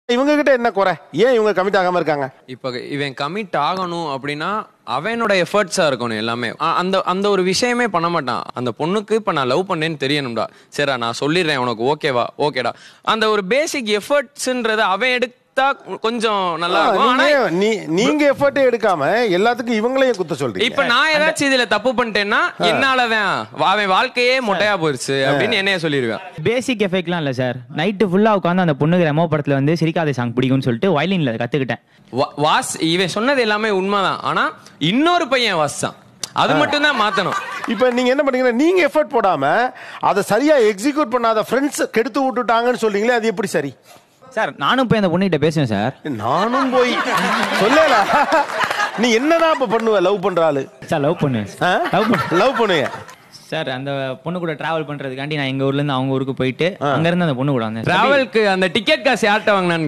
இவங்க கிட்ட என்ன குறை ஏன் இவங்க கமிட் ஆகாம இருக்காங்க இப்ப இவன் கமிட் ஆகணும் அப்படின்னா அவனோட எஃபர்ட்ஸா இருக்கணும் எல்லாமே அ- அந்த அந்த ஒரு விஷயமே பண்ண மாட்டான் அந்த பொண்ணுக்கு இப்ப நான் லவ் பண்ணேன்னு தெரியணும்டா சரிடா நான் சொல்லிடுறேன் உனக்கு ஓகேவா ஓகேடா அந்த ஒரு பேசிக் எஃபர்ட்ஸ்ன்றத அவன் எடுத்தா கொஞ்சம் நல்லா இருக்கும் ஆனா நீங்க- நீ- நீங்க எஃபர்ட்டே எடுக்காம எல்லாத்துக்கும் இவங்களையும் குத்த சொல்றீங்க இப்ப நான் ஏதாச்சும் இதுல தப்பு பண்ணிட்டேன்னா என்னாலதான் அவன் வாழ்க்கையே மொட்டையா போயிருச்சு அப்படின்னு என்னைய சொல்லிடுவேன் பேசிக் எஃபெக்ட்லாம் இல்லை சார் நைட்டு ஃபுல்லாக உட்காந்து அந்த பொண்ணுக்கு ரெமோ படத்தில் வந்து சிரிக்காத சாங் பிடிக்கும்னு சொல்லிட்டு வயலினில் கற்றுக்கிட்டேன் வா- வாஸ் இவன் சொன்னது எல்லாமே உண்மைதான் ஆனா இன்னொரு பையன் வாசிச்சான் அது மட்டும் தான் மாத்தணும் இப்ப நீங்க என்ன பண்ணீங்கன்னா நீங்க எஃபர்ட் போடாம அதை சரியா எக்ஸிக்யூட் பண்ணாத ஃப்ரெண்ட்ஸ் கெடுத்து விட்டுட்டாங்கன்னு சொல்றீங்களே அது எப்படி சரி சார் நானும் போய் அந்த பொண்ணுகிட்ட பேசுவேன் சார் நானும் போய் சொல்லல நீ என்னதான் இப்ப பண்ணுவ லவ் பண்ற ஆளு சார் லவ் பண்ணுவேன் லவ் பண்ண லவ் பண்ணுங்க சார் அந்த பொண்ணு கூட டிராவல் பண்றதுக்காண்டி நான் எங்க ஊர்ல இருந்து அவங்க ஊருக்கு போயிட்டு அங்க இருந்து அந்த பொண்ணு கூட வந்தேன் டிராவல்க்கு அந்த டிக்கெட் காசு யார்கிட்ட வாங்கினான்னு